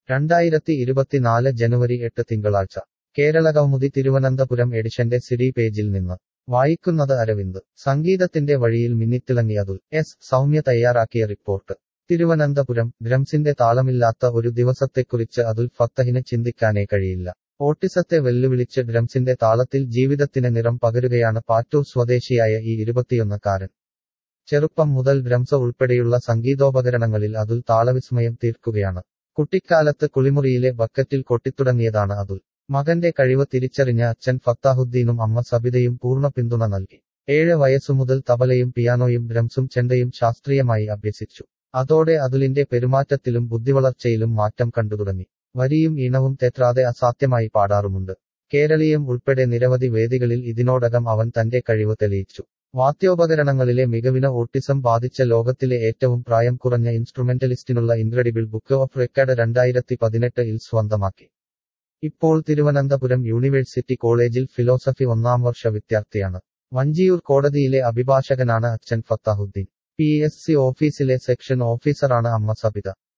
രണ്ടായിരത്തി ഇരുപത്തിനാല് ജനുവരി എട്ട് തിങ്കളാഴ്ച കേരളകൗമുദി തിരുവനന്തപുരം എഡിഷന്റെ സിഡി പേജിൽ നിന്ന് വായിക്കുന്നത് അരവിന്ദ് സംഗീതത്തിന്റെ വഴിയിൽ മിന്നിത്തിളങ്ങി അതുൽ എസ് സൗമ്യ തയ്യാറാക്കിയ റിപ്പോർട്ട് തിരുവനന്തപുരം ഡ്രംസിന്റെ താളമില്ലാത്ത ഒരു ദിവസത്തെക്കുറിച്ച് അതുൽ ഫത്തഹിന് ചിന്തിക്കാനേ കഴിയില്ല ഓട്ടിസത്തെ വെല്ലുവിളിച്ച് ഡ്രംസിന്റെ താളത്തിൽ ജീവിതത്തിന് നിറം പകരുകയാണ് പാറ്റൂർ സ്വദേശിയായ ഈ ഇരുപത്തിയൊന്നക്കാരൻ ചെറുപ്പം മുതൽ ഡ്രംസ് ഉൾപ്പെടെയുള്ള സംഗീതോപകരണങ്ങളിൽ അതുൽ താളവിസ്മയം തീർക്കുകയാണ് കുട്ടിക്കാലത്ത് കുളിമുറിയിലെ ബക്കറ്റിൽ കൊട്ടിത്തുടങ്ങിയതാണ് അതുൽ മകന്റെ കഴിവ് തിരിച്ചറിഞ്ഞ അച്ഛൻ ഫത്താഹുദ്ദീനും അമ്മ സബിതയും പൂർണ്ണ പിന്തുണ നൽകി ഏഴ് വയസ്സുമുതൽ തബലയും പിയാനോയും ഡ്രംസും ചെണ്ടയും ശാസ്ത്രീയമായി അഭ്യസിച്ചു അതോടെ അതുലിന്റെ പെരുമാറ്റത്തിലും ബുദ്ധിവളർച്ചയിലും മാറ്റം കണ്ടുതുടങ്ങി വരിയും ഈണവും തെറ്റാതെ അസാധ്യമായി പാടാറുമുണ്ട് കേരളീയം ഉൾപ്പെടെ നിരവധി വേദികളിൽ ഇതിനോടകം അവൻ തന്റെ കഴിവ് തെളിയിച്ചു വാദ്യോപകരണങ്ങളിലെ മികവിന് ഓട്ടിസം ബാധിച്ച ലോകത്തിലെ ഏറ്റവും പ്രായം കുറഞ്ഞ ഇൻസ്ട്രുമെന്റലിസ്റ്റിനുള്ള ഇൻക്രെഡിബിൾ ബുക്ക് ഓഫ് റെക്കോർഡ് രണ്ടായിരത്തി പതിനെട്ടിൽ സ്വന്തമാക്കി ഇപ്പോൾ തിരുവനന്തപുരം യൂണിവേഴ്സിറ്റി കോളേജിൽ ഫിലോസഫി ഒന്നാം വർഷ വിദ്യാർത്ഥിയാണ് വഞ്ചിയൂർ കോടതിയിലെ അഭിഭാഷകനാണ് അച്ഛൻ ഫത്താഹുദ്ദീൻ പി എസ് സി ഓഫീസിലെ സെക്ഷൻ ഓഫീസറാണ് അമ്മ സബിത